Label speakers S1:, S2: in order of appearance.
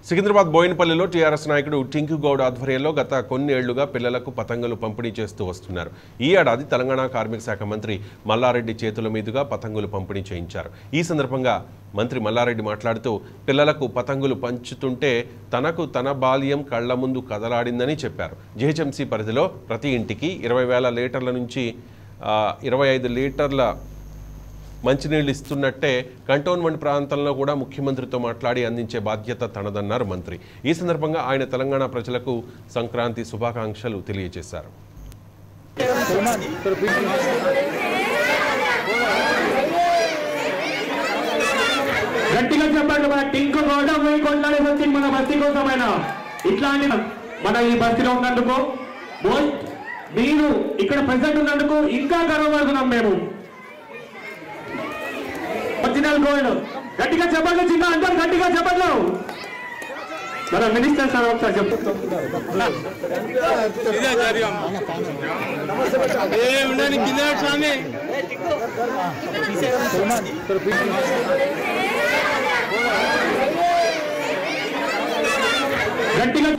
S1: Secunderabad బోయినపల్లిలో TRS నాయకుడు టింకు గౌడ్ ఆధ్వర్యంలో గత కొన్ని ఏళ్లుగా పిల్లలకు పతంగులు పంపిణీ చేస్తూ వస్తున్నారు ఈ ఏడాది తెలంగాణ కార్మిక శాఖ మంత్రి మల్లారెడ్డి చేతుల మీదుగా పతంగులు పంపిణీ చేయించారు ఈ సందర్భంగా మంత్రి మల్లారెడ్డి మాట్లాడుతూ పిల్లలకు పతంగులు పంచుతుంటే తనకు తన బాల్యం కళ్ల ముందు కదలాడిందని చెప్పారు జిహెచ్ఎంసీ పరిధిలో ప్రతి ఇంటికి ఇరవై వేల లీటర్ల నుంచి ఆ, ఇరవై ఐదు లీటర్ల మంచినీళ్ళు ఇస్తున్నట్టే కంటోన్మెంట్ ప్రాంతంలో కూడా ముఖ్యమంత్రితో మాట్లాడి అందించే బాధ్యత తనదన్నారు మంత్రి ఈ సందర్భంగా ఆయన తెలంగాణ ప్రజలకు సంక్రాంతి శుభాకాంక్షలు తెలియజేశారు
S2: గట్టిగా చెప్పండి మన టింకు గౌడ పోయి కొట్లాడే వచ్చింది మన బస్తీ కోసమైన ఇట్లాంటి మన ఈ బస్తీలో ఉన్నందుకు బోల్ మీరు ఇక్కడ ప్రెసెంట్ ఉన్నందుకు ఇంకా గర్వపడుతున్నాం మేము ఒరిజినల్ గోల్డ్ గట్టిగా చెప్పండి చిన్న అందరు గట్టిగా చెప్పండి మన మినిస్టర్ సార్ ఒకసారి చెప్పు గట్టిగా